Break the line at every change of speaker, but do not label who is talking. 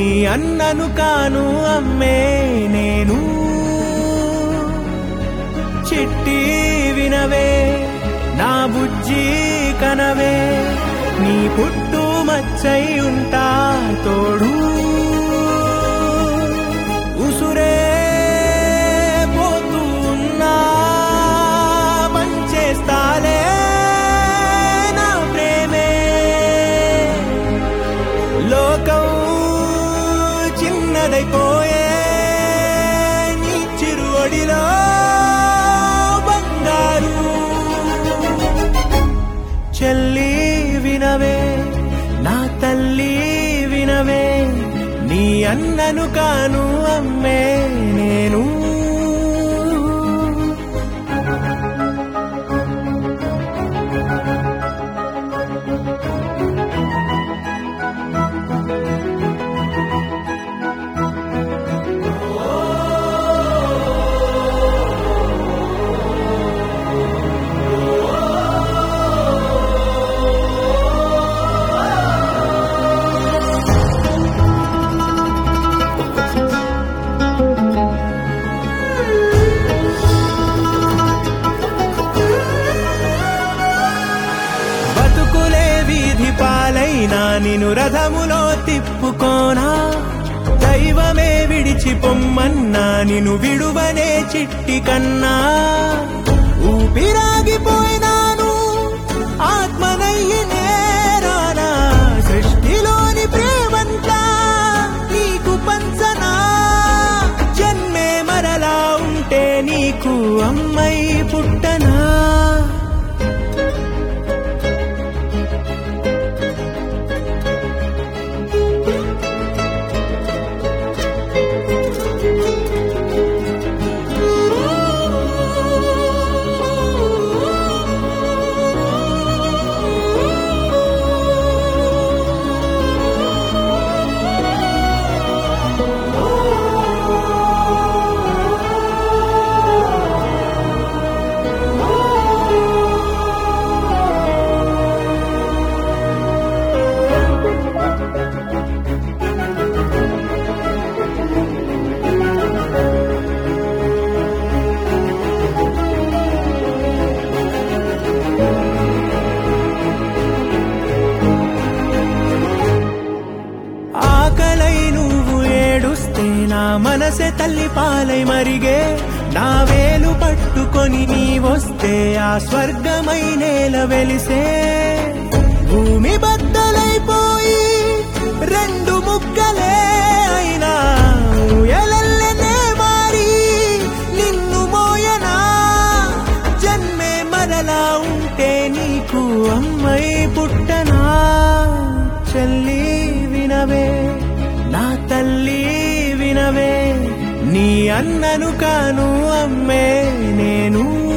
నీ అన్నను కాను అమ్మే నేను చిట్టి వినవే నా బుజ్జి కనవే నీ పుట్టు మచ్చై ఉంటా తోడు ఉసురే పోతూ ఉన్నా పంచేస్తాలే నా ప్రేమే లోకం చిన్నదైపోయే నీ చిరువడిలో బంగారు చెల్లి వినవే నా తల్లి వినవే నీ అన్నను కాను అమ్మే నేను బతుకులే వీధి పాలైనా నిను రథములో తిప్పుకోనా దైవమే విడిచి పొమ్మన్నా నిను విడువనే చిట్టి కన్నా ఊపిరాగిపోయినాను ఆత్మనయ్యి నేరానా సృష్టిలోని ప్రేమంతా నీకు పంచనా జన్మే మరలా ఉంటే నీకు అమ్మై పుట్టనా ఆకలై నువ్వు ఏడుస్తే నా మనసే తల్లి పాలై మరిగే నా వేలు పట్టుకొని నీ వస్తే ఆ స్వర్గమై నేల వెలిసే భూమి బద్దలైపోయి రెండు ముక్కలే అయినా ఊయలల్లనే మారి నిన్ను మోయనా జన్మే మరలా ఉంటే నీకు అమ్మై పుట్టనా చెల్లి వినవే నా తల్లి వినవే నీ అన్నను కాను అమ్మే నేను